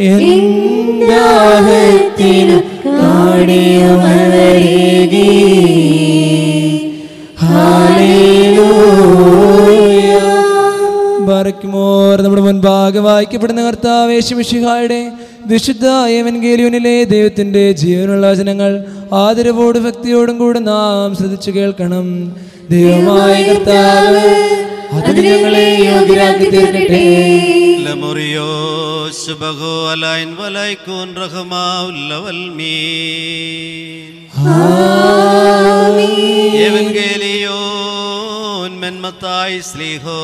എന്താഹത്തിനു കാണിയമലരേകി ബാറയ്ക്കുമോർ നമ്മുടെ മുൻപാകെ വായിക്കപ്പെടുന്ന കർത്താവ് യേശുമിഷിഹായുടെ വിശുദ്ധ ഏവൻഗേലിയോനിലെ ദൈവത്തിന്റെ ജീവനുള്ള വചനങ്ങൾ ആദരവോടും ഭക്തിയോടും കൂടെ നാം ശ്രദ്ധിച്ചു കേൾക്കണം ദൈവമായ കർത്താവ് അതിന് ഞങ്ങളെ യോഗ്യരാക്കി തീർക്കട്ടെ لمريوس بغو العين ولا يكون رحمة ولا والمين إيفانجيليون من متاي سليهو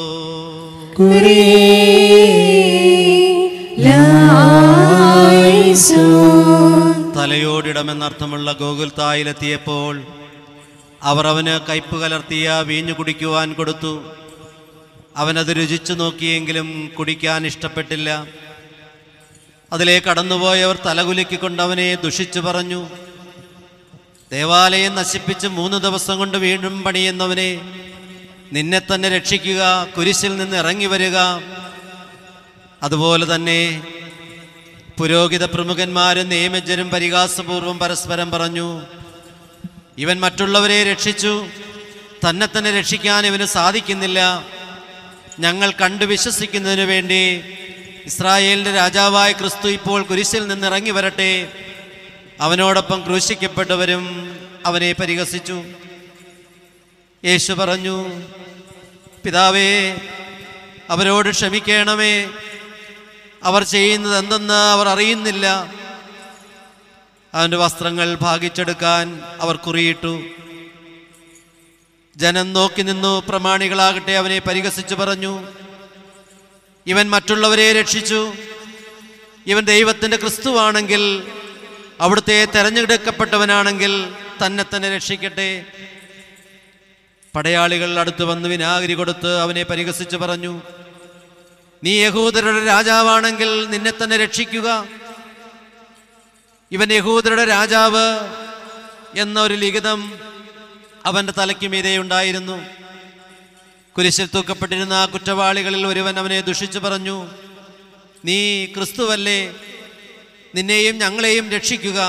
തലയോടിടമെന്നർത്ഥമുള്ള ഗോകുൽ തായിലെത്തിയപ്പോൾ അവർ അവന് കയ്പ് കലർത്തിയ വീഞ്ഞു കുടിക്കുവാൻ കൊടുത്തു അവനത് രുചിച്ചു നോക്കിയെങ്കിലും കുടിക്കാൻ ഇഷ്ടപ്പെട്ടില്ല അതിലെ കടന്നുപോയവർ തലകുലുക്കിക്കൊണ്ട് അവനെ ദുഷിച്ചു പറഞ്ഞു ദേവാലയം നശിപ്പിച്ച് മൂന്ന് ദിവസം കൊണ്ട് വീണ്ടും പണിയുന്നവനെ നിന്നെ തന്നെ രക്ഷിക്കുക കുരിശിൽ നിന്ന് ഇറങ്ങി വരിക അതുപോലെ തന്നെ പുരോഹിത പ്രമുഖന്മാരും നിയമജ്ഞരും പരിഹാസപൂർവം പരസ്പരം പറഞ്ഞു ഇവൻ മറ്റുള്ളവരെ രക്ഷിച്ചു തന്നെ തന്നെ രക്ഷിക്കാൻ ഇവന് സാധിക്കുന്നില്ല ഞങ്ങൾ കണ്ടു വിശ്വസിക്കുന്നതിനു വേണ്ടി ഇസ്രായേലിന്റെ രാജാവായ ക്രിസ്തു ഇപ്പോൾ കുരിശിൽ നിന്ന് ഇറങ്ങി വരട്ടെ അവനോടൊപ്പം ക്രൂശിക്കപ്പെട്ടവരും അവനെ പരിഹസിച്ചു യേശു പറഞ്ഞു പിതാവേ അവരോട് ക്ഷമിക്കണമേ അവർ ചെയ്യുന്നത് എന്തെന്ന് അവർ അറിയുന്നില്ല അവൻ്റെ വസ്ത്രങ്ങൾ ഭാഗിച്ചെടുക്കാൻ അവർ കുറിയിട്ടു ജനം നോക്കി നിന്നു പ്രമാണികളാകട്ടെ അവനെ പരിഹസിച്ചു പറഞ്ഞു ഇവൻ മറ്റുള്ളവരെ രക്ഷിച്ചു ഇവൻ ദൈവത്തിൻ്റെ ക്രിസ്തുവാണെങ്കിൽ അവിടുത്തെ തെരഞ്ഞെടുക്കപ്പെട്ടവനാണെങ്കിൽ തന്നെ തന്നെ രക്ഷിക്കട്ടെ പടയാളികൾ അടുത്ത് വന്ന് വിനാഗിരി കൊടുത്ത് അവനെ പരിഹസിച്ചു പറഞ്ഞു നീ യഹൂദരുടെ രാജാവാണെങ്കിൽ നിന്നെ തന്നെ രക്ഷിക്കുക ഇവൻ യഹൂദരുടെ രാജാവ് എന്നൊരു ലിഖിതം അവന്റെ തലയ്ക്ക് മീതെ ഉണ്ടായിരുന്നു കുരിശിൽ തൂക്കപ്പെട്ടിരുന്ന ആ കുറ്റവാളികളിൽ ഒരുവൻ അവനെ ദുഷിച്ചു പറഞ്ഞു നീ ക്രിസ്തുവല്ലേ നിന്നെയും ഞങ്ങളെയും രക്ഷിക്കുക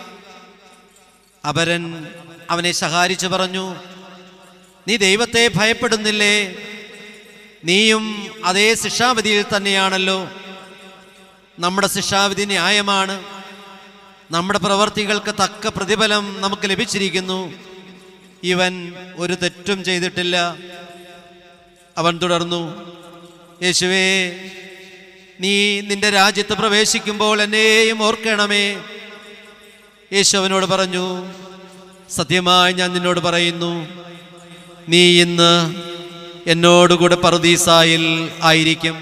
അപരൻ അവനെ സഹാരിച്ചു പറഞ്ഞു നീ ദൈവത്തെ ഭയപ്പെടുന്നില്ലേ നീയും അതേ ശിക്ഷാവിധിയിൽ തന്നെയാണല്ലോ നമ്മുടെ ശിക്ഷാവിധി ന്യായമാണ് നമ്മുടെ പ്രവർത്തികൾക്ക് തക്ക പ്രതിഫലം നമുക്ക് ലഭിച്ചിരിക്കുന്നു ഇവൻ ഒരു തെറ്റും ചെയ്തിട്ടില്ല അവൻ തുടർന്നു യേശുവേ നീ നിന്റെ രാജ്യത്ത് പ്രവേശിക്കുമ്പോൾ എന്നെയും ഓർക്കണമേ യേശു അവനോട് പറഞ്ഞു സത്യമായി ഞാൻ നിന്നോട് പറയുന്നു നീ ഇന്ന് എന്നോടുകൂടെ പറുദീസായിൽ ആയിരിക്കും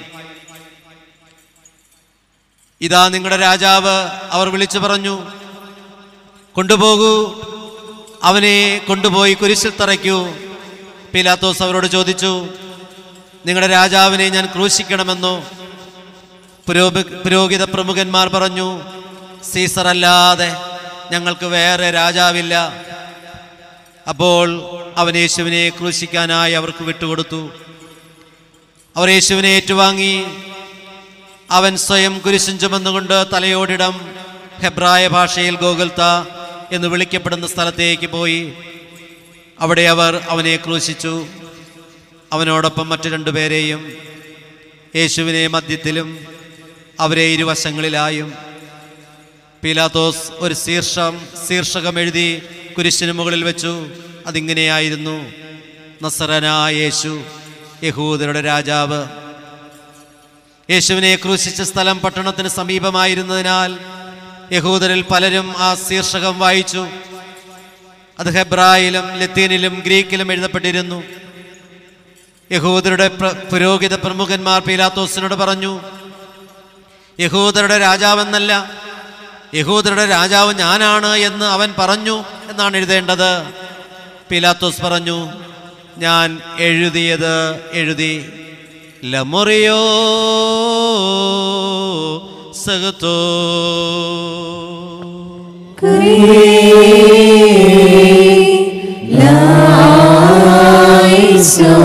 ഇതാ നിങ്ങളുടെ രാജാവ് അവർ വിളിച്ചു പറഞ്ഞു കൊണ്ടുപോകൂ അവനെ കൊണ്ടുപോയി കുരിശിൽ തറയ്ക്കൂ പീലാത്തോസ് അവരോട് ചോദിച്ചു നിങ്ങളുടെ രാജാവിനെ ഞാൻ ക്രൂശിക്കണമെന്നോ പുരോഗ- പുരോഹിത പ്രമുഖന്മാർ പറഞ്ഞു സീസർ അല്ലാതെ ഞങ്ങൾക്ക് വേറെ രാജാവില്ല അപ്പോൾ അവൻ യേശുവിനെ ക്രൂശിക്കാനായി അവർക്ക് വിട്ടുകൊടുത്തു അവർ യേശുവിനെ ഏറ്റുവാങ്ങി അവൻ സ്വയം കുരിശും ചുമന്നുകൊണ്ട് തലയോടിടം ഹെബ്രായ ഭാഷയിൽ ഗോകുൽത്ത എന്ന് വിളിക്കപ്പെടുന്ന സ്ഥലത്തേക്ക് പോയി അവിടെ അവർ അവനെ ക്രൂശിച്ചു അവനോടൊപ്പം മറ്റു രണ്ടുപേരെയും യേശുവിനെ മധ്യത്തിലും അവരെ ഇരുവശങ്ങളിലായും പീലാത്തോസ് ഒരു ശീർഷം ശീർഷകം എഴുതി കുരിശിന് മുകളിൽ വെച്ചു അതിങ്ങനെയായിരുന്നു നസറനായ യേശു യഹൂദരുടെ രാജാവ് യേശുവിനെ ക്രൂശിച്ച സ്ഥലം പട്ടണത്തിന് സമീപമായിരുന്നതിനാൽ യഹൂദരിൽ പലരും ആ ശീർഷകം വായിച്ചു അത് ഹെബ്രായിലും ലത്തീനിലും ഗ്രീക്കിലും എഴുതപ്പെട്ടിരുന്നു യഹൂദരുടെ പ്ര- പുരോഹിത പ്രമുഖന്മാർ പീലാത്തോസിനോട് പറഞ്ഞു യഹൂദരുടെ രാജാവെന്നല്ല യഹൂദരുടെ രാജാവ് ഞാനാണ് എന്ന് അവൻ പറഞ്ഞു എന്നാണ് എഴുതേണ്ടത് പീലാത്തോസ് പറഞ്ഞു ഞാൻ എഴുതിയത് എഴുതി ലമുറിയോ സഹത്തോ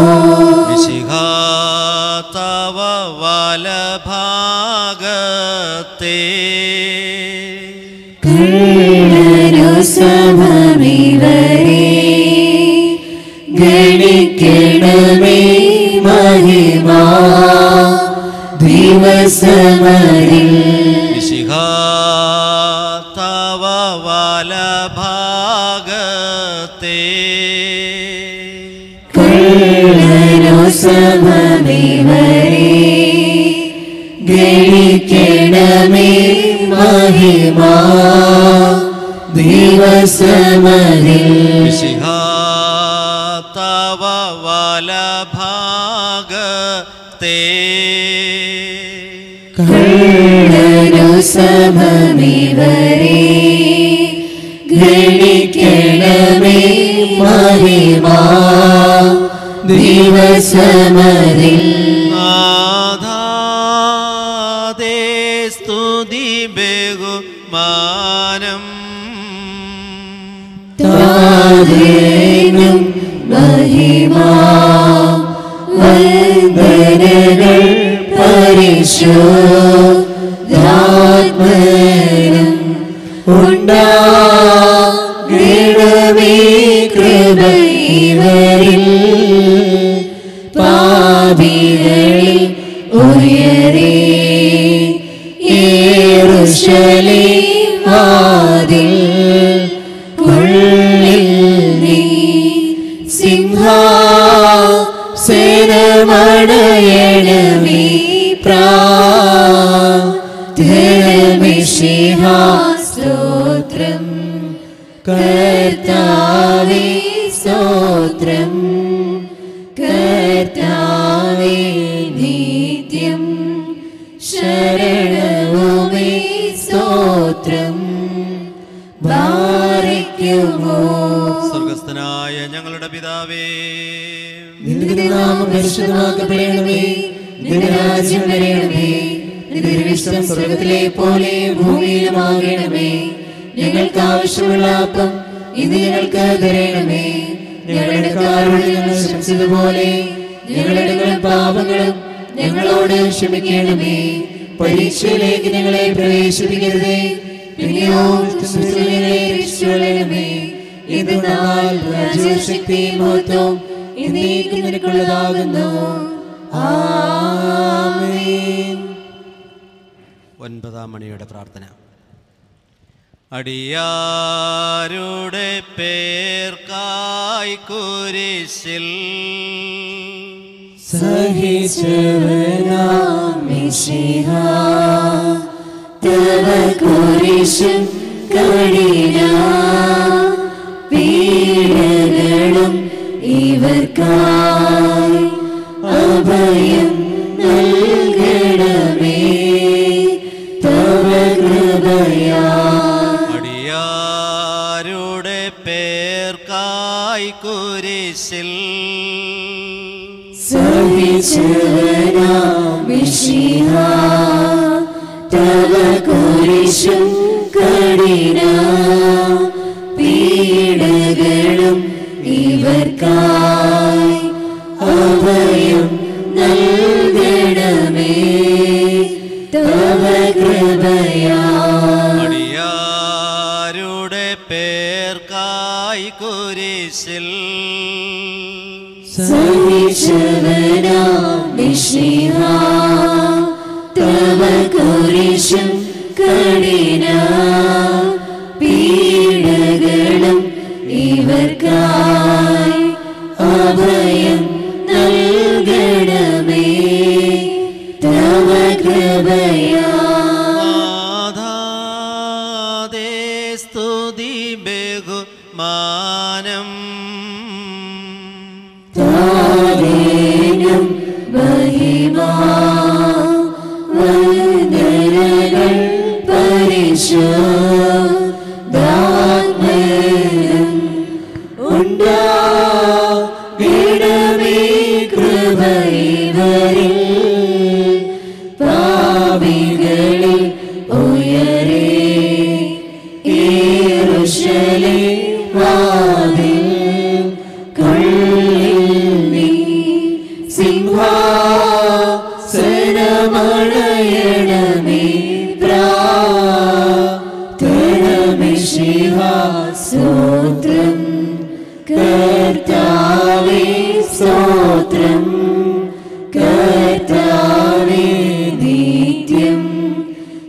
വിശിഖാതവ വലഭാഗ കള്ളനു സമമിവരെ ഗണിക്കണമേ മഹിമാ ദിവസമരിൽ തവ വലഭാഗത്തെ കള്ളനു സമമിവരെ ഗണിക്കണമേ മഹിമാ ദിവസമരിൽ തവ വലഭാഗത്തെ കള്ളനു സമമിവരെ ഗണിക്കണമേ മഹിമാ ദിവസമരിൽ നാഥാദേ സ്തുതി ബഹുമാനം താരേനും മഹിമാ വന്ദനകൾ പരിശുദ്ധാത്മനം ഉണ്ടാകണമേ കൃപയിവരിൽ പാപികളിൽ ഉയരേ യേറുശലേ വാതിൽ ഉള്ളിൽ നീ സിംഹാസനമണയണമേ പ്രാതമിഷിഹാസ്തോത്രം കർത്താവേ സ്തോത്രം കർത്താവേ നിത്യം ശരണവുമേ സ്തോത്രം ഭാരിക്കുമോ സ്വർഗസ്ഥനായ ഞങ്ങളുടെ പിതാവേ നിന്റെ നാമം പരിശുദ്ധമാക്കപ്പെടണമേ നിന്റെ രാജ്യം വരണമേ നിന്റെ തിരുവിഷ്ടം സ്വർഗത്തിലെ പോലെ ഭൂമിയിലുമാകണമേ ഞങ്ങൾക്ക് ആവശ്യമുള്ള അപ്പം ഇത് ഞങ്ങൾക്ക് തരണമേ ഞങ്ങളുടെ കാരോട് ഞങ്ങൾ ക്ഷമിച്ചതുപോലെ ഞങ്ങളുടെ പാപങ്ങളും ഞങ്ങളോട് ക്ഷമിക്കണമേ പരീക്ഷയിലേക്ക് ഞങ്ങളെ പ്രവേശിപ്പിക്കരുതേ പിന്നെയോ ദുഷ്ടനിൽ ഞങ്ങളെ രക്ഷിച്ചുകൊള്ളണമേ ഇത് നാൾ രാജ്യശക്തി മഹത്വം എന്നേക്കും നിനക്കുള്ളതാകുന്നു ആമേൻ ഒൻപതാം മണിയുടെ പ്രാർത്ഥന അടിയാരുടെ പേർക്കായി കുരിശിൽ സഹിച്ചവനാം മിശിഹ തവ കുരിശും കഠിന പീഡകളും ഇവർക്കായി അഭയം നൽകണമേ തവ കൃപയാ അടിയാരുടെ പേർക്കായി കുരിശിൽ സഹിച്ചവനാം മിശിഹ തവ കുരിശും കഠിന പീഡകളും ഇവർക്കായി അഭയം നൽകണമേ തവ കൃപയാ അടിയാരുടെ പേർക്കായി കുരിശിൽ സഹിച്ചവനാം മിശിഹ തവ കുരിശും കഠിന പീഡകളും ഇവർക്കായി അഭയം നൽകണമേ തവ കൃപയാ നാഥാദേ സ്തുതി ബഹുമാനം താരേനും മഹിമാ വന്ദനകൾ പരിശുദ്ധാത്മനം ഉണ്ടാകണമേ കൃപയിവരിൽ പാപികളിൽ ഉയരേ യേറുശലേ വാതിൽ കൊള്ളിൽ നീ സിംഹാസനമണയണമേ പ്രാ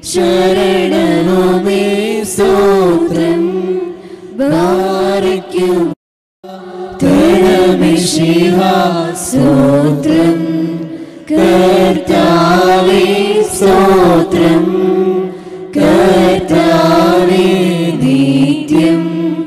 ശരണമേ സ്തോത്രം ബാരയ്ക്കും തരമിഷിഹ സ്തോത്രം കർത്താവേ സ്തോത്രം കർത്താവേ നിത്യം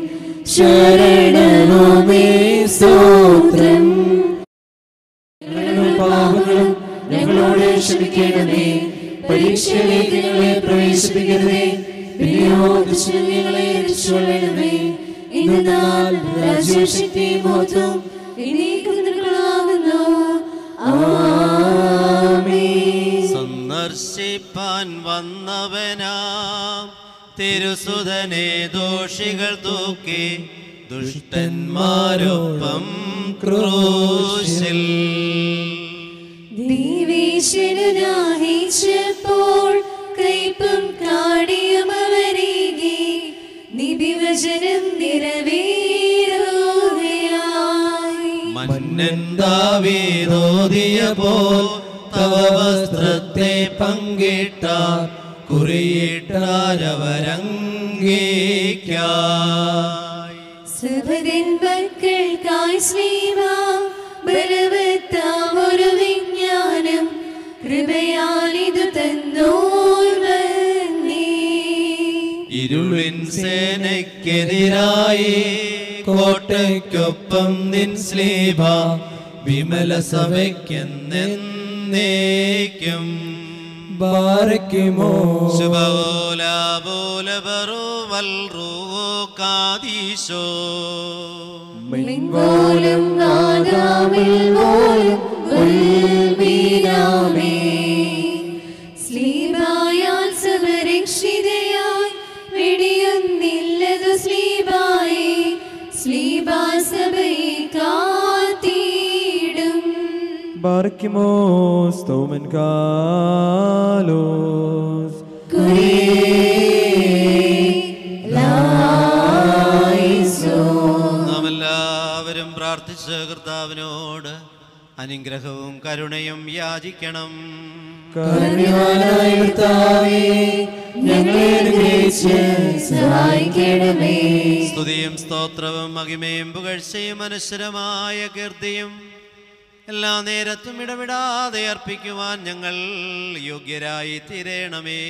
ശരണമേ സ്തോത്രം ഞങ്ങളുടെ പാപങ്ങളും ഞങ്ങളോട് ക്ഷമിക്കണമേ പരീക്ഷയിലേക്ക് ഞങ്ങളെ പ്രവേശിപ്പിക്കരുതേ പിന്നെയോ ദുഷ്ടൻ ഞങ്ങളെ രക്ഷിക്കൊള്ളണമേ എന്നാൽ രാജ്യശക്തി മോചം എന്നേക്കും നിനക്കുള്ളതാകുന്നു. ആമേൻ. സന്ദർശിപ്പാൻ വന്നവനാം തിരുസുതനെ ദോഷികൾ തൂക്കി ദുഷ്ടന്മാരൊപ്പം ക്രൂശിൽ ദൈവേശ്വരനാഹിച്ചപ്പോൾ കൈപ്പും കാടിയും അവരേകി നിബിവചനം നിറവേറുകയായി മന്നന്താവീതോതിയ പോൽ തവ വസ്ത്രത്തെ പങ്കിട്ട കുറിയിട്ടാരവരംഗീക്കായി സഹതൻ മക്കൾക്കായി സ്ലീവ ബലവത്താം ഒരു വിജ്ഞാനം കൃപയാൽ ഇത് തന്നോർവന്നേ ഇരുളിൻ സേനയ്ക്കെതിരായി കോട്ടയ്ക്കൊപ്പം നിൻ സ്ലീഭ വിമല സഭയ്ക്കെന്നേക്കും ബാരയ്ക്കുമോ കാദീശോ പോലും ആദാമിൽ പോലും ഉൾവീരാമേ. സ്ലീബായാൽ സവരക്ഷിതയായി വെടിയൊന്നില്ലതു സ്ലീബായി സ്ലീബാ സഭയെ കാത്തിടും ബാരയ്ക്കുമോ സ്തോമൻ കാലോസ് നാം എല്ലാവരും പ്രാർത്ഥിച്ച് കർത്താവിനോട് അനുഗ്രഹവും കരുണയും യാചിക്കണം കരുണ്യവാനായ കർത്താവേ, ഞങ്ങളെ അനുഗ്രഹിച്ച് സഹായിക്കണമേ സ്തുതിയും സ്തോത്രവും മഹിമയും പുകഴ്ചയും അനശ്വരമായ കീർത്തിയും എല്ലാ നേരത്തും ഇടവിടാതെ അർപ്പിക്കുവാൻ ഞങ്ങൾ യോഗ്യരായി തീരണമേ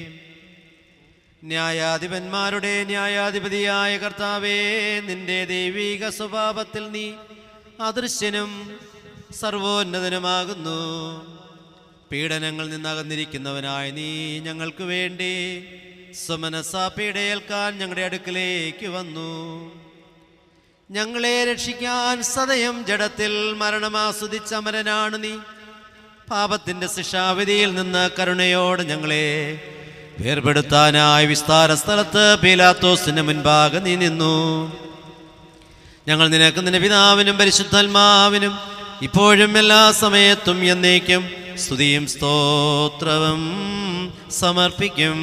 ന്യായാധിപന്മാരുടെ ന്യായാധിപതിയായ കർത്താവേ നിന്റെ ദൈവിക സ്വഭാവത്തിൽ നീ അദൃശ്യനും സർവോന്നതനുമാകുന്നു പീഡനങ്ങളിൽ നിന്നകന്നിരിക്കുന്നവനായ നീ ഞങ്ങൾക്ക് വേണ്ടി സുമനസാ പീഡയേൽക്കാൻ ഞങ്ങളുടെ അടുക്കലേക്ക് വന്നു ഞങ്ങളെ രക്ഷിക്കാൻ സദയം ജഡത്തിൽ മരണമാസ്വദിച്ച അമരനാണ് നീ പാപത്തിന്റെ ശിക്ഷാവിധിയിൽ നിന്ന് കരുണയോട് ഞങ്ങളെ വേർപെടുത്താനായി വിസ്താര സ്ഥലത്ത് പീലാത്തോസിന്റെ മുൻപാകെ നീ നിന്നു ഞങ്ങൾ നിനക്ക് നിന്റെ പിതാവിനും പരിശുദ്ധാത്മാവിനും ഇപ്പോഴും എല്ലാ സമയത്തും എന്നേക്കും സ്തുതിയും സ്തോത്രവും സമർപ്പിക്കും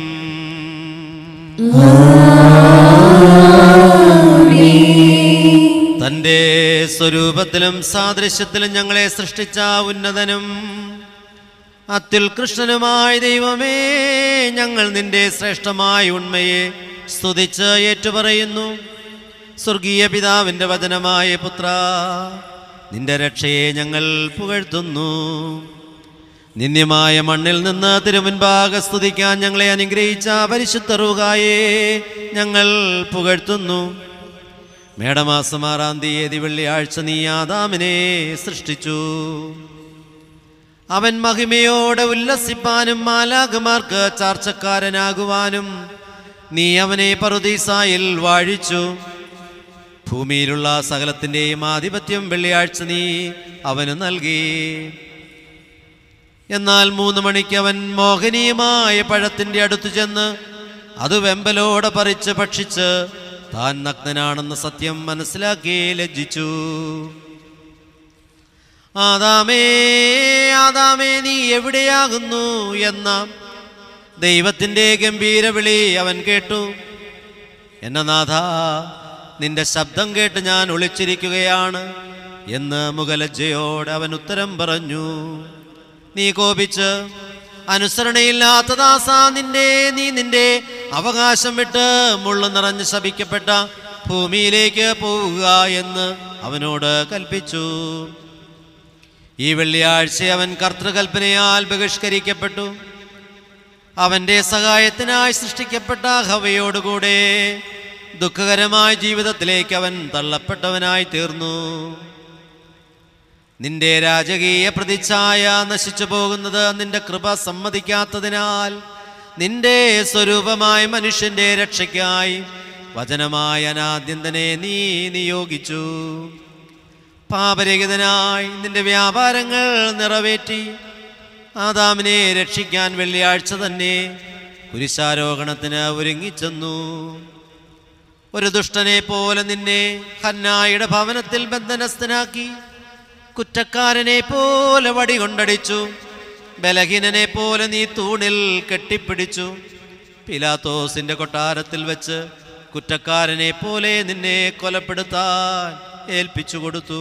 തന്റെ സ്വരൂപത്തിലും സാദൃശ്യത്തിലും ഞങ്ങളെ സൃഷ്ടിച്ച ഉന്നതനും അത്യുൽകൃഷ്ണനുമായ ദൈവമേ ഞങ്ങൾ നിന്റെ ശ്രേഷ്ഠമായ ഉണ്മയെ സ്തുതിച്ച് ഏറ്റുപറയുന്നു സ്വർഗീയ പിതാവിന്റെ വചനമായ പുത്ര നിന്റെ രക്ഷയെ ഞങ്ങൾ പുകഴ്ത്തുന്നു നിന്ദ്യമായ മണ്ണിൽ നിന്ന് തിരുമുൻപാകെ സ്തുതിക്കാൻ ഞങ്ങളെ അനുഗ്രഹിച്ച പരിശുദ്ധ റൂഹായെ ഞങ്ങൾ പുകഴ്ത്തുന്നു മേടമാസം ആറാം തീയതി വെള്ളിയാഴ്ച നീ ആദാമിനെ സൃഷ്ടിച്ചു അവൻ മഹിമയോടെ ഉല്ലസിപ്പാനും മാലാകുമാർക്ക് ചാർച്ചക്കാരനാകുവാനും നീ അവനെ പറുദീസായിൽ വാഴിച്ചു ഭൂമിയിലുള്ള സകലത്തിൻ്റെയും ആധിപത്യം വെള്ളിയാഴ്ച നീ അവന് നൽകി എന്നാൽ മൂന്ന് മണിക്ക് അവൻ മോഹനീയമായ പഴത്തിൻ്റെ അടുത്തു ചെന്ന് അത് വെമ്പലോടെ പറിച്ച് ഭക്ഷിച്ച് താൻ നഗ്നനാണെന്ന സത്യം മനസ്സിലാക്കി ലജ്ജിച്ചു ആദാമേ ആദാമേ നീ എവിടെയാകുന്നു എന്ന ദൈവത്തിൻ്റെ ഗംഭീര വിളി അവൻ കേട്ടു എന്ന നാഥ നിന്റെ ശബ്ദം കേട്ട് ഞാൻ ഒളിച്ചിരിക്കുകയാണ് എന്ന് മുഖലജ്ജയോടെ അവൻ ഉത്തരം പറഞ്ഞു നീ കോപിച്ച് അനുസരണയില്ലാത്ത ദാസ നിന്റെ നീ നിന്റെ അവകാശം വിട്ട് മുള്ളു നിറഞ്ഞ് ശപിക്കപ്പെട്ട ഭൂമിയിലേക്ക് പോവുക എന്ന് അവനോട് കൽപ്പിച്ചു ഈ വെള്ളിയാഴ്ച അവൻ കർത്തൃകൽപ്പനയാൽ ബഹിഷ്കരിക്കപ്പെട്ടു അവന്റെ സഹായത്തിനായി സൃഷ്ടിക്കപ്പെട്ട ഹവയോടുകൂടെ ദുഃഖകരമായ ജീവിതത്തിലേക്ക് അവൻ തള്ളപ്പെട്ടവനായി തീർന്നു നിന്റെ രാജകീയ പ്രതിച്ഛായ നശിച്ചു പോകുന്നത് നിന്റെ കൃപ സമ്മതിക്കാത്തതിനാൽ നിന്റെ സ്വരൂപമായ മനുഷ്യന്റെ രക്ഷയ്ക്കായി വചനമായ അനാദ്യന്തനെ നീ നിയോഗിച്ചു പാപരഹിതനായി നിന്റെ വ്യാപാരങ്ങൾ നിറവേറ്റി ആദാമിനെ രക്ഷിക്കാൻ വെള്ളിയാഴ്ച തന്നെ കുരിശാരോഹണത്തിന് ഒരുങ്ങിച്ചെന്നു ഒരു ദുഷ്ടനെ പോലെ നിന്നെ ഹന്നായുടെ ഭവനത്തിൽ ബന്ധനസ്ഥനാക്കി കുറ്റക്കാരനെ പോലെ വടി കൊണ്ടടിച്ചു ബലഹീനനെ പോലെ നീ തൂണിൽ കെട്ടിപ്പിടിച്ചു പിലാത്തോസിന്റെ കൊട്ടാരത്തിൽ വെച്ച് കുറ്റക്കാരനെ പോലെ നിന്നെ കൊലപ്പെടുത്താൻ ഏൽപ്പിച്ചു കൊടുത്തു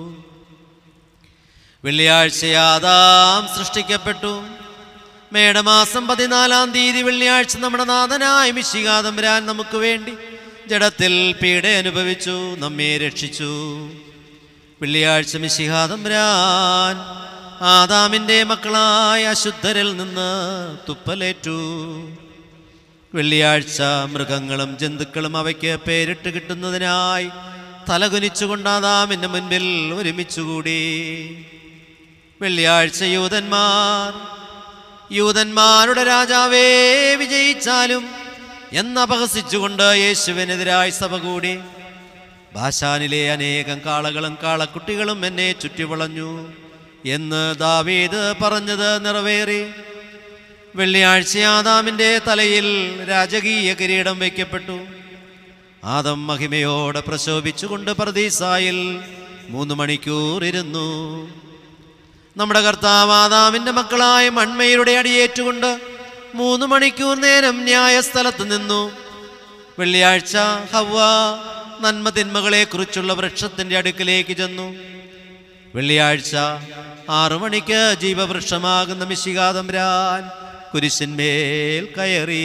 വെള്ളിയാഴ്ച ആദാം സൃഷ്ടിക്കപ്പെട്ടു മേടമാസം പതിനാലാം തീയതി വെള്ളിയാഴ്ച നമ്മുടെ നാഥനായ മിശികാതമ്പരാൻ നമുക്ക് വേണ്ടി ജഡത്തിൽ പീഡ അനുഭവിച്ചു നമ്മെ രക്ഷിച്ചു വെള്ളിയാഴ്ച മിശിഹാതമ്പരാൻ ആദാമിൻ്റെ മക്കളായ അശുദ്ധരിൽ നിന്ന് തുപ്പലേറ്റു വെള്ളിയാഴ്ച മൃഗങ്ങളും ജന്തുക്കളും അവയ്ക്ക് പേരിട്ട് കിട്ടുന്നതിനായി തലകുനിച്ചുകൊണ്ട് ആദാമിൻ്റെ മുൻപിൽ ഒരുമിച്ചുകൂടി വെള്ളിയാഴ്ച യൂതന്മാർ യൂതന്മാരുടെ രാജാവേ വിജയിച്ചാലും എന്നപഹസിച്ചുകൊണ്ട് യേശുവിനെതിരായി സഭ കൂടി ഭാഷാനിലെ അനേകം കാളകളും കാളക്കുട്ടികളും എന്നെ ചുറ്റിവളഞ്ഞു എന്ന് ദാവീദ് പറഞ്ഞത് നിറവേറി വെള്ളിയാഴ്ച ആദാമിൻ്റെ തലയിൽ രാജകീയ കിരീടം വയ്ക്കപ്പെട്ടു ആദം മഹിമയോടെ പ്രശോഭിച്ചുകൊണ്ട് പ്രതീസായിൽ മൂന്ന് മണിക്കൂർ ഇരുന്നു നമ്മുടെ കർത്താവ് ആദാമിൻ്റെ മക്കളായ മൺമയുടെ അടിയേറ്റുകൊണ്ട് മൂന്ന് മണിക്കൂർ നേരം ന്യായസ്ഥലത്ത് നിന്നു വെള്ളിയാഴ്ച ഹവ്വ നന്മ തിന്മകളെ കുറിച്ചുള്ള വൃക്ഷത്തിന്റെ അടുക്കിലേക്ക് ചെന്നു വെള്ളിയാഴ്ച ആറു മണിക്ക് ജീവവൃക്ഷമാകുന്ന മിശികാതംരാൻ കുരിശന്മേൽ കയറി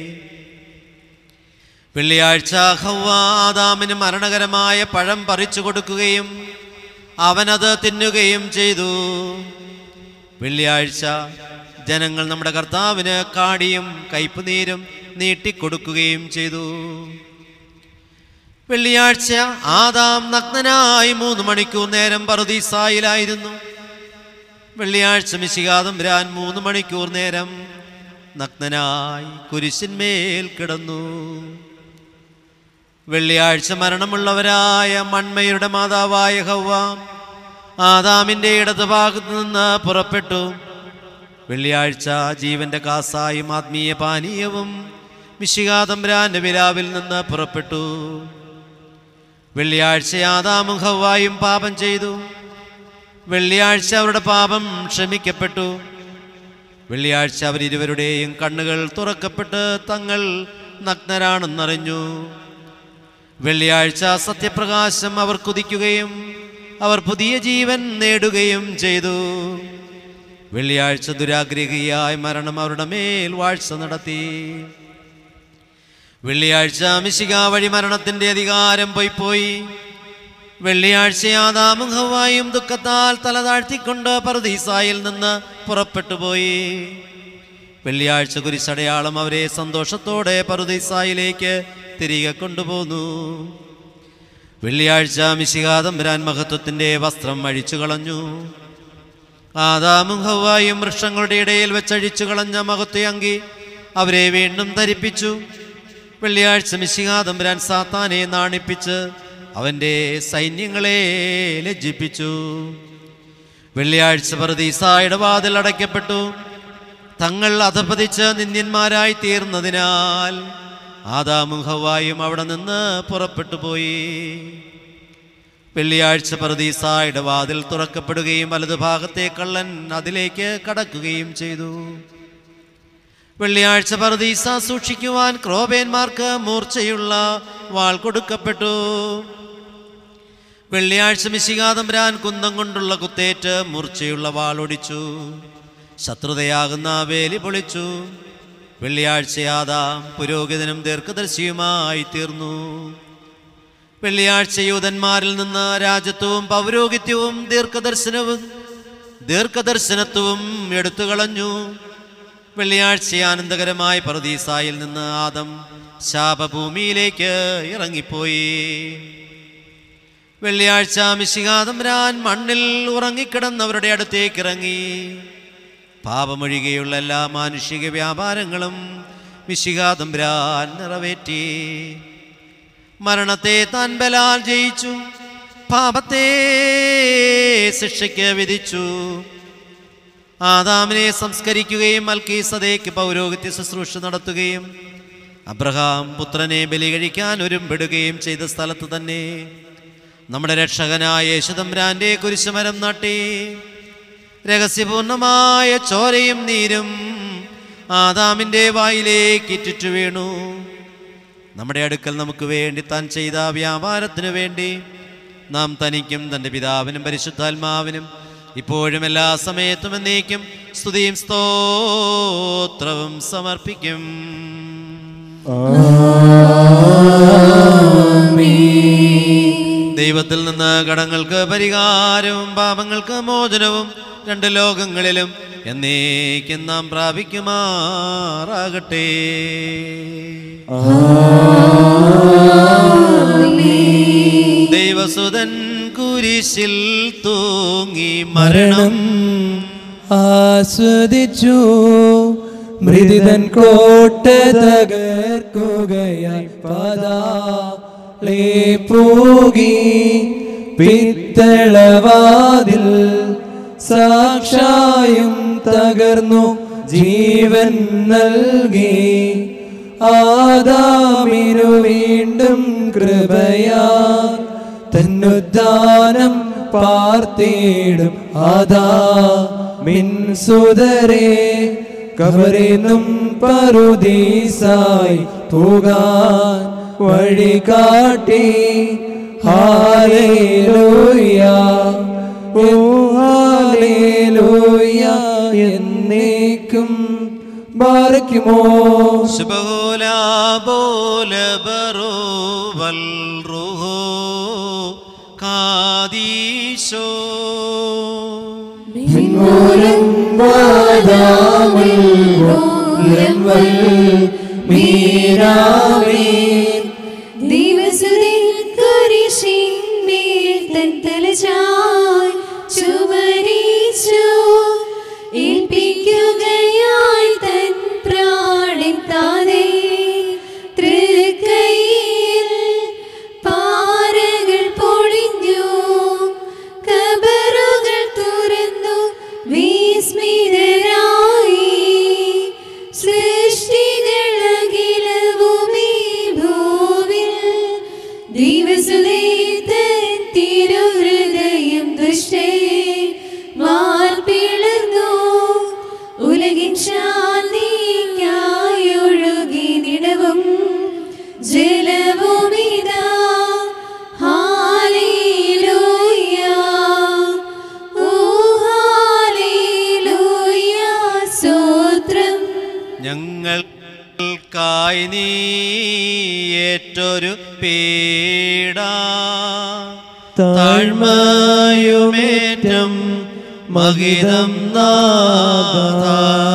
വെള്ളിയാഴ്ച ഹവ്വ ആദാമിന് മരണകരമായ പഴം പറിച്ചു കൊടുക്കുകയും അവനത് തിന്നുകയും ചെയ്തു വെള്ളിയാഴ്ച ജനങ്ങൾ നമ്മുടെ കർത്താവിന് കാടിയും കയ്പുനീരും നീട്ടിക്കൊടുക്കുകയും ചെയ്തു വെള്ളിയാഴ്ച ആദാം നഗ്നനായി മൂന്ന് മണിക്കൂർ നേരം പറുദീസായിലായിരുന്നു വെള്ളിയാഴ്ച മിശികാതം വരാൻ മൂന്ന് മണിക്കൂർ നേരം നഗ്നനായി കുരിശിന്മേൽ കിടന്നു വെള്ളിയാഴ്ച മരണമുള്ളവരായ മൺമയുടെ മാതാവായ ഹൗവ ആദാമിൻ്റെ ഇടതുഭാഗത്ത് നിന്ന് പുറപ്പെട്ടു വെള്ളിയാഴ്ച ജീവന്റെ കാസായും ആത്മീയ പാനീയവും മിശികാതംരാന്റെ വിലാവിൽ നിന്ന് പുറപ്പെട്ടു വെള്ളിയാഴ്ച ആദാമും ഹവ്വായും പാപം ചെയ്തു വെള്ളിയാഴ്ച അവരുടെ പാപം ക്ഷമിക്കപ്പെട്ടു വെള്ളിയാഴ്ച അവരിരുവരുടെയും കണ്ണുകൾ തുറക്കപ്പെട്ട് തങ്ങൾ നഗ്നരാണെന്നറിഞ്ഞു വെള്ളിയാഴ്ച സത്യപ്രകാശം അവർ കുതിക്കുകയും അവർ പുതിയ ജീവൻ നേടുകയും ചെയ്തു വെള്ളിയാഴ്ച ദുരാഗ്രഹിയായ മരണം അവരുടെ മേൽ വാഴ്ച നടത്തി വെള്ളിയാഴ്ച മിശിക വഴി മരണത്തിന്റെ അധികാരം പോയി പോയി വെള്ളിയാഴ്ച ആദാമും ഹവായും ദുഃഖത്താൽ തല താഴ്ത്തിക്കൊണ്ട് പറുദീസായിൽ നിന്ന് പുറപ്പെട്ടു പോയി വെള്ളിയാഴ്ച കുരിശടയാളം അവരെ സന്തോഷത്തോടെ പറുദീസായിലേക്ക് തിരികെ കൊണ്ടുപോന്നു വെള്ളിയാഴ്ച മിശികാതമ്പരാൻ മഹത്വത്തിന്റെ വസ്ത്രം അഴിച്ചു കളഞ്ഞു ആദാമും ഹവായും വൃക്ഷങ്ങളുടെ ഇടയിൽ വെച്ചഴിച്ചു കളഞ്ഞ മഹത്വയങ്കി അവരെ വീണ്ടും ധരിപ്പിച്ചു വെള്ളിയാഴ്ച മിശികാതമ്പരാൻ സാത്താനെ നാണിപ്പിച്ച് അവന്റെ സൈന്യങ്ങളെ ലജ്ജിപ്പിച്ചു വെള്ളിയാഴ്ച പ്രതീസായുടെ വാതിൽ അടയ്ക്കപ്പെട്ടു തങ്ങൾ അധപതിച്ച് നിന്ദ്യന്മാരായി തീർന്നതിനാൽ ആദാമും ഹവായും അവിടെ നിന്ന് പുറപ്പെട്ടു പോയി വെള്ളിയാഴ്ച പറുദീസായുടെ വാതിൽ തുറക്കപ്പെടുകയും വലതുഭാഗത്തെ കള്ളൻ അതിലേക്ക് കടക്കുകയും ചെയ്തു വെള്ളിയാഴ്ച പറുദീസ സൂക്ഷിക്കുവാൻ ക്രോബേന്മാർക്ക് മൂർച്ചയുള്ള വാൾ കൊടുക്കപ്പെട്ടു വെള്ളിയാഴ്ച മിശികാതംരാൻ കുന്തം കൊണ്ടുള്ള കുത്തേറ്റ് മൂർച്ചയുള്ള വാളൊടിച്ചു ശത്രുതയാകുന്ന വേലി പൊളിച്ചു വെള്ളിയാഴ്ചയാതാം പുരോഹിതനും ദീർഘദർശിയുമായി തീർന്നു വെള്ളിയാഴ്ച യൂതന്മാരിൽ നിന്ന് രാജ്യത്വവും പൗരോഹിത്യവും ദീർഘദർശനവും ദീർഘദർശനത്വവും എടുത്തുകളഞ്ഞു വെള്ളിയാഴ്ച ആനന്ദകരമായ പർദീസായിൽ നിന്ന് ആദം ശാപഭൂമിയിലേക്ക് ഇറങ്ങിപ്പോയി വെള്ളിയാഴ്ച മിശികാതംരാൻ മണ്ണിൽ ഉറങ്ങിക്കിടന്നവരുടെ അടുത്തേക്ക് ഇറങ്ങി പാപമൊഴികെയുള്ള എല്ലാ മാനുഷിക വ്യാപാരങ്ങളും മിശികാതംരാൻ നിറവേറ്റി മരണത്തെ താൻ ബലാൽ ജയിച്ചു പാപത്തെ ശിക്ഷയ്ക്ക് വിധിച്ചു ആദാമിനെ സംസ്കരിക്കുകയും മൽക്കീസതയ്ക്ക് പൗരോഹിത്യ ശുശ്രൂഷ നടത്തുകയും അബ്രഹാം പുത്രനെ ബലി കഴിക്കാൻ ഒരുമ്പെടുകയും ചെയ്ത സ്ഥലത്ത് തന്നെ നമ്മുടെ രക്ഷകനായ യേശുദംരാന്റെ കുരിശുമരം നട്ടി രഹസ്യപൂർണമായ ചോരയും നീരും ആദാമിൻ്റെ വായിലേക്ക് ഇറ്റിറ്റു വീണു നമ്മുടെ അടുക്കൽ നമുക്ക് വേണ്ടി താൻ ചെയ്ത വ്യാപാരത്തിനു വേണ്ടി നാം തനിക്കും തൻ്റെ പിതാവിനും പരിശുദ്ധാത്മാവിനും ഇപ്പോഴും എല്ലാ സമയത്തും എന്നേക്കും സ്തുതിയും സ്തോത്രവും സമർപ്പിക്കും ദൈവത്തിൽ നിന്ന് കടങ്ങൾക്ക് പരിഹാരവും പാപങ്ങൾക്ക് മോചനവും രണ്ട് ലോകങ്ങളിലും എന്നേക്കും നാം പ്രാപിക്കുമാറാകട്ടെ ദൈവസുതൻ കുരിശിൽ തൂങ്ങി മരണം ആസ്വദിച്ചു മൃദിതൻ കോട്ട തകർക്കുകയായി പതാളെ പോകി പിത്തളവാതിൽ സാക്ഷായും തകർന്നു ജീവൻ നൽകി ആദാമിനു വീണ്ടും കൃപയാ തന്നുദ്ധാനം പാർത്തിടും ആദാ മിൻ സുതരെ കബറിനും പറുദീസായി പോകാൻ വഴി കാട്ടി ഹാലേലൂയ ഓ ഹാലേലൂയ എന്നേക്കും ബാരക്കുമോ ശുഭോല ബോല ബറോ വൽ റുഹോ കാദീശോ ദിവസുതൻ കുരിശിന്മേൽ തൻ തലചായ് ചുമരിച്ചു. ഏൽപ്പിക്കുകയായി തൻ പ്രാണൻ താനെ. തൃക്കൈയിൽ പാറകൾ പൊളിഞ്ഞു. കബറുകൾ തുറന്നു വിസ്മിതരായി സൃഷ്ടികളകിലവുമീ ഭൂവിൽ ദിവസുതൻ തിരുഹൃദയം ദുഷ്ടേ മാർപ്പിളർന്നു ഉലകിൻ ശാന്തിക്കായൊഴുകി നിടവും ജലവുമിതാ ഹാലേലൂയ ഓ ഹാലേലൂയ സ്തോത്രം ഞങ്ങൾക്കായി നീ ഏറ്റൊരു പീഡ താഴ്മയുമേറ്റം മഹിതം നാഥ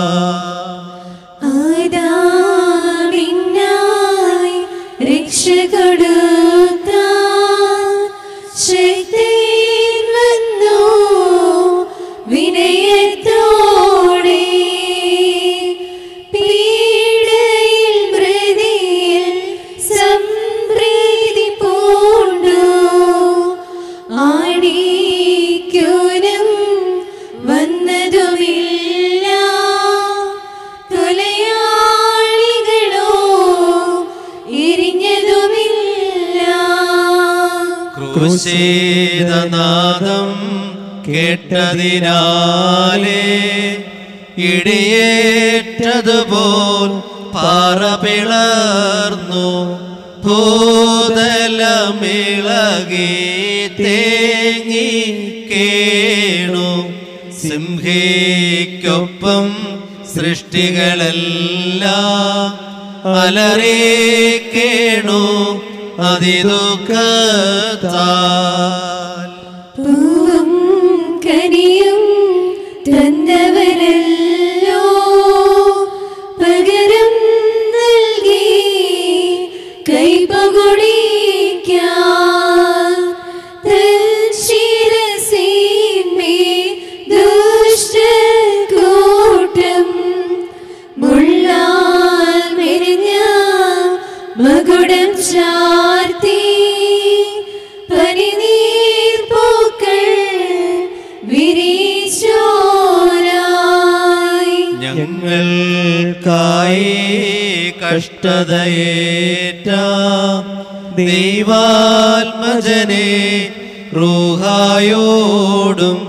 ആദാമിനായി രക്ഷ കൊടുക്കാൻ ശക്തിയിൽ വന്നു വിനയത്തോടെ പീഡയിൽ മൃതിയിൽ സംപ്രീതി പൂണ്ടു ആടിക്കൂനും വന്നതുമില്ല കൊലയാളികളോ എരിഞ്ഞതുമില്ല ക്രൂശീതനാദം കേട്ടതിനാലേ ഇടിയേറ്റതുപോൽ പാറ പിളർന്നു ഭൂതലമിളകി തേങ്ങി കേണു സിംഹിക്കൊരു അങ്ങേക്കൊപ്പം സൃഷ്ടികളെല്ലാം അലറിക്കേണു അതിദുഃഖത്താൽ പൂവും കനിയും തന്നവരല്ലോ പകരം നൽകി കൈപകൊടിക്കാൻ തൽശിരസീന്മേൽ ദുഷ്ടക്കൂട്ടം മുള്ളാൽ മെരിഞ്ഞ മകുടം ചാർത്തി പനിനീർ പൂക്കൾ വിരിച്ചോരായി ഞങ്ങൾക്കായി കഷ്ടതയേറ്റ ദൈവാത്മജനെ റൂഹായോടും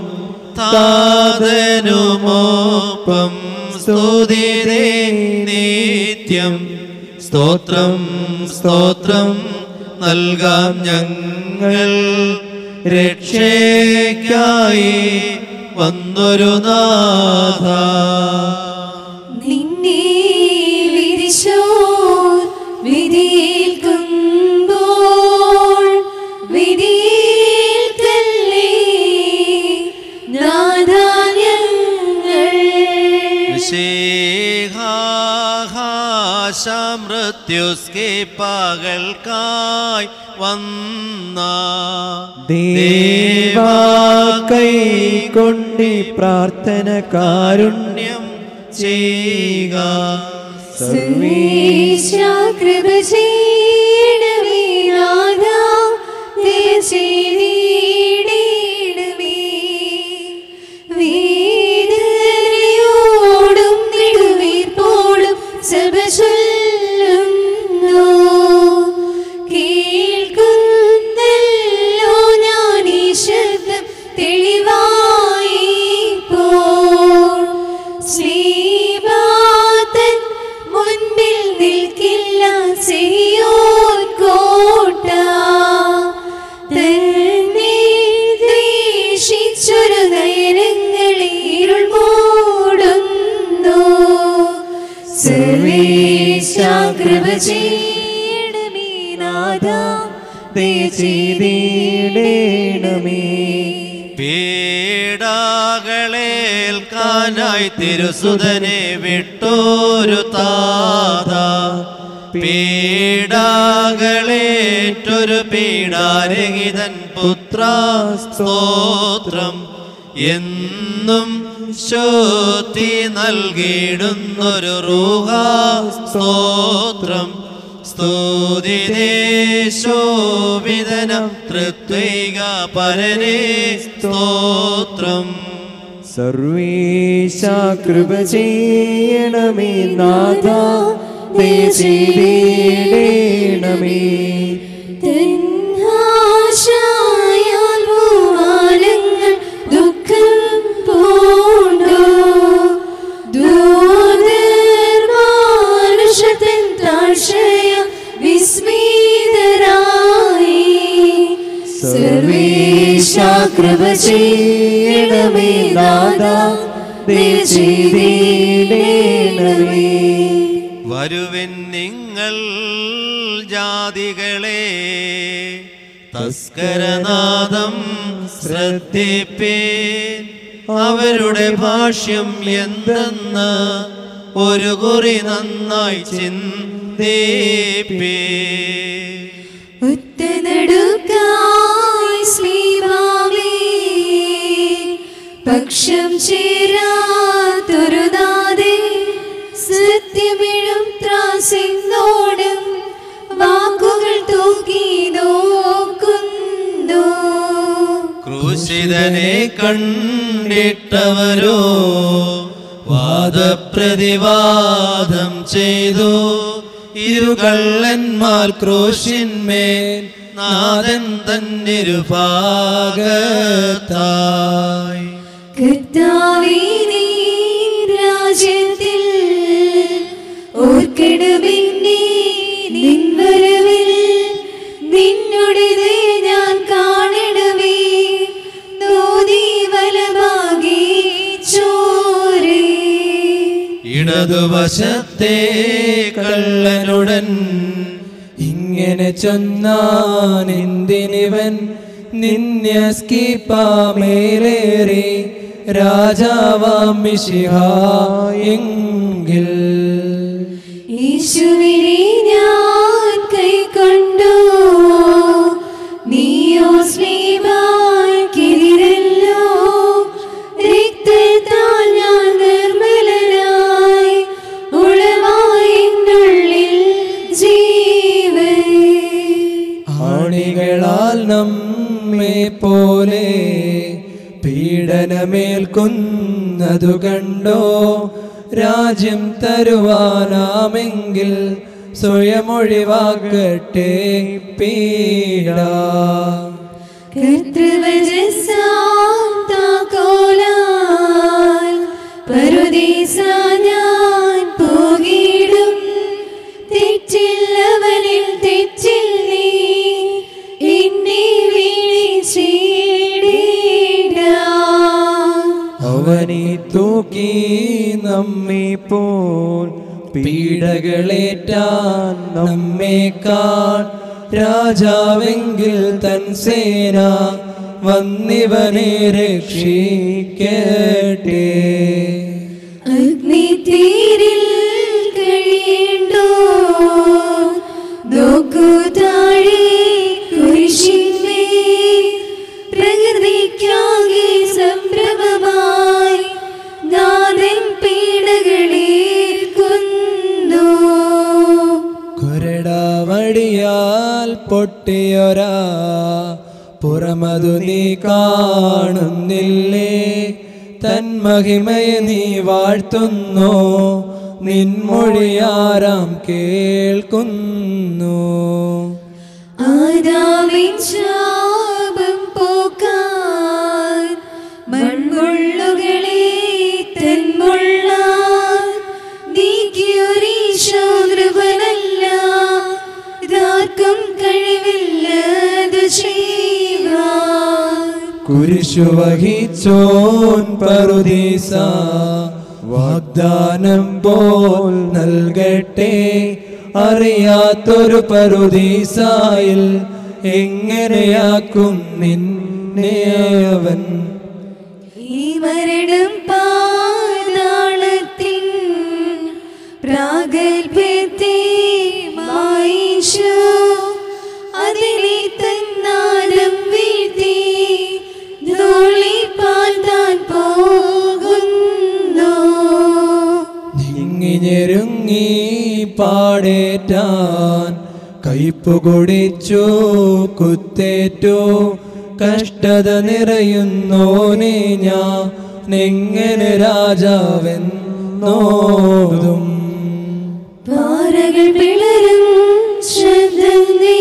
താതനുമൊപ്പം സ്തുതിരേ നിത്യം സ്തോത്രം സ്തോത്രം നൽകാം ഞങ്ങൾ രക്ഷയ്ക്കായി വന്നൊരു നാഥ നിന്നെ വിരിശോർ വിധിയേൽക്കുമ്പോൾ വിധിയേൽക്കല്ലേ നാഥാ ഞങ്ങൾ മൃത്യുസ്കെ പകൽക്കായി വന്ന ദേവാ കൈക്കൊണ്ടി പ്രാർത്ഥന കാരുണ്യം കാരുണ്യം ചെയ്യുക സർവേശ കൃപ ചെയ്യണമേ നാഥാ ദയ ചെയ്തിടണമേ വേദനയോടും നെടുവീർപ്പോടും സഭ ചൊല്ലുന്നു കേൾക്കുന്നല്ലോ ഞാൻ ഈ ശബ്ദം തെളിവായി ഇപ്പോൾ ശ്രീപാതൻ മുൻപിൽ നിൽക്കില്ല സിയോൻ കോട്ട തന്നെ ദ്വേഷിച്ചൊരു നയനങ്ങളെ ഇരുൾ മൂടുന്നു സർവേശ കൃപ ചെയ്യണമേ നാഥാ ദയ ചെയ്തിടണമേ പീഡാകളേൽക്കാനായി തിരുസുതനെ വിട്ടോരു താത പീഡാകളേറ്റൊരു പീഡാരഹിതൻ പുത്ര സ്തോത്രം എന്നും ശോതി നൽകിയിടുന്നൊരു റൂഹ സ്തോത്രം സ്തുതിദേശോവിതനം തൃത്വൈക പരനേ സ്തോത്രം സർവേശ കൃപ ചെയ്യണമേ നാഥ ദയ ചെയ്തിടണമേ തന്നാശായാൽ ഭൂവാലങ്ങൾ ദുഃഖം പൂണ്ടു. ദൂതർമാനുഷതൻ താഴ്ചയ വിസ്മിതരായി. സർവേശ കൃപ ചെയ്യണമേ നാഥ ദയ ചെയ്തിടണമേ വരുവിൻ നിങ്ങൾ ജാതികളെ തസ്കരനാദം ശ്രദ്ധിപ്പേൻ അവരുടെ ഭാഷ്യം എന്തെന്ന് ഒരു കുറി നന്നായി ചിന്തിപ്പേ ഒറ്റനടുക്കായി ശ്രീമാവേ പക്ഷം ചേരാത്തൊരു നാദേ സത്യമിഴും ത്രാസിന്നോടും വാക്കുകൾ തൂക്കി നോക്കുന്നു ക്രൂശിതനെ കണ്ടിട്ടവരോ വാദപ്രതിവാദം ചെയ്തു ഇരു കള്ളന്മാർ ക്രൂശിന്മേൽ നാഥൻ തന്നിരുഭാഗത്തായി കർത്താവേ നീ രാജ്യത്തിൽ ഓർക്കണമെന്നേ നിൻ വരവിൽ നിന്നുടേത് ഞാൻ കാണണമേ നോതി വലമാകെ ചോരേ വശത്തെ കള്ളനുടൻ ഇങ്ങനെ ചൊന്നാൻ എന്തിനിവൻ നിന്യസ്കീപ്പാമേലേറി രാജാവാം മിശിഹ എങ്കിൽ യേശുവിനെ ഞാൻ കൈക്കൊണ്ടു നീയോ സ്ലീബായ്ക്കെതിരല്ലോ രക്തത്താൽ ഞാൻ നിർമ്മലനായി ഉളവായി എന്നുള്ളിൽ ജീവൻ ആണികളാൽ നമ്മെ പോലെ പീഡനമേൽക്കുന്നതു കണ്ടോ രാജ്യം തരുവാനാമെങ്കിൽ സ്വയമൊഴിവാക്കട്ടെ പീഡ കർത്തൃവജസാന്തോലാൽ പരുദീസ ഞാൻ പോകിടും തെറ്റില്ലവനിൽ തെറ്റിൽ നീ എന്നെ വീഴ്ചയിടേണ്ട അവനെ തൂക്കി നമ്മെ പോൽ പീഡകളേറ്റാൻ നമ്മേക്കാൾ രാജാവെങ്കിൽ തൻ സേന വന്നിവനെ രക്ഷിക്കട്ടെ അഗ്നിത്തീരിൽ കഴിയേണ്ടോ നോക്കൂ താഴെ കുരിശിന്മേൽ പ്രകൃതിക്കാകെ സംഭ്രമമായി നാഥൻ പീഡകളേൽക്കുന്നു കുരടാവടിയാൽ പൊട്ടിയൊരാ പുറമതു നീ കാണുന്നില്ലേ തൻ മഹിമയെ നീ വാഴ്ത്തുന്നു നിൻമൊഴിയാരാം കേൾക്കുന്നു ആദാമിൻ ശാപം പോക്കാൻ മൺമുള്ളുകളെ തന്മുള്ളാൻ നീക്കിയൊരീശോ കൃപനല്ല ഇതാർക്കും കഴിവില്ലതു ചെയ്യുവാൻ കുരിശു വഹിച്ചോൻ പറുദീസ വാഗ്ദാനം പോൽ നൽകട്ടെ അറിയാത്തൊരു പറുദീസായിൽ എങ്ങനെയാക്കും നിന്നെ അവൻ ഈ മരണം പാതാളത്തിൻ പ്രാഗൽഭ്യത്തെ മായിച്ചു അതിലെ തന്നാരം വീഴ്ത്തി ധൂളിപ്പാൽ താൻ പോകുന്നു ഞെങ്ങി ഞെരുങ്ങി പാടേറ്റാൻ കയ്പു കുടിച്ചു കുത്തേറ്റു കഷ്ടത നിറയുന്നോനെ ഞാൻ എങ്ങനെ രാജാവെന്നോതും പാറകൾ പിളരും ശബ്ദം നീ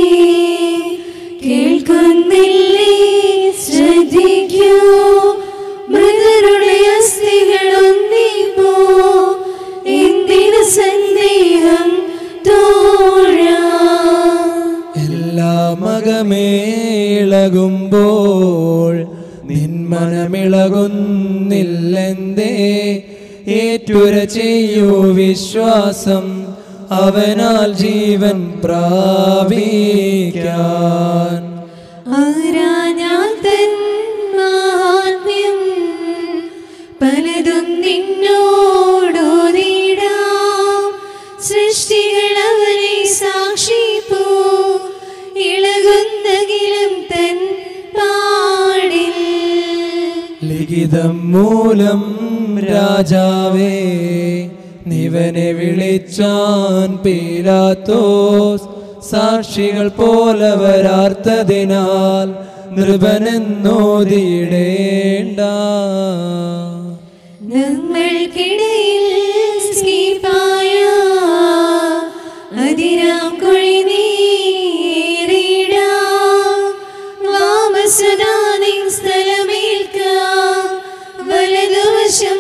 കേൾക്കുന്നില്ലേ ശ്രദ്ധിക്കൂ മൃതരുടെ അസ്ഥികൾ ഒന്നിപ്പോ എന്തിനു സന്ദേഹം തോഴ എല്ലാ മകമേളകുമ്പോൾ നിന്മനമിളകുന്നില്ലെന്തേ ഏറ്റുര ചെയ്യൂ വിശ്വാസം അവനാൽ ജീവൻ പ്രാപിക്കാൻ ആരാഞ്ഞാൽ തൻ മാഹാത്മ്യം പലതും നിന്നോടോതിടാം സൃഷ്ടികൾ അവനെ സാക്ഷിപ്പോ ഇളകുന്നകിലും തൻ പാടിൽ ലിഖിതം മൂലം രാജാവേ നിവനെ വിളിച്ചാൻ പീലാത്തോസ് സാക്ഷികൾ പോലവരാർത്തതിനാൽ നൃപനെന്നോതിയിടേണ്ട നമ്മൾക്കിടയിൽ സ്കീപ്പായ അതിരാം കുഴി നീറിടാം വാമസുദാനിൻ സ്ഥലമേൽക്കാം വലതുവശം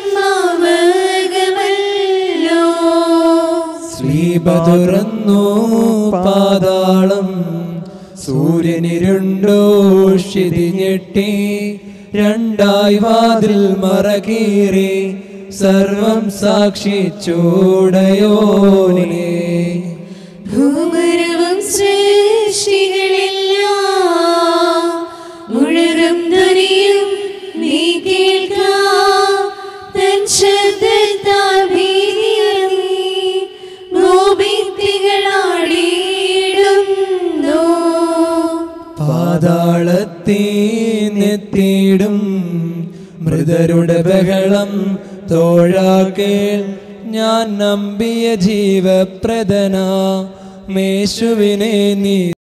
മാമകമല്ലോ സ്ലീപ തുറന്നു പാതാളം സൂര്യനിരുണ്ടോ ക്ഷിതി ഞെട്ടി രണ്ടായി വാതിൽ മറകീറി സർവം സാക്ഷിച്ചൂടയോനെ ഭൂമരവും സൃഷ്ടികളെല്ലാം മുഴരും ധ്വനിയും നീ കേൾക്കാം തൻ ശബ്ദത്താൽ ഭീതിയിറങ്ങി ഭൂഭിത്തികളാടിയിടുന്നു പാതാളത്തീ നെത്തിയിടും മൃതരുടെ ബഹളം തോഴാക്കേൾ ഞാൻ നമ്പിയ ജീവപ്രദന മേശുവിനെ നീ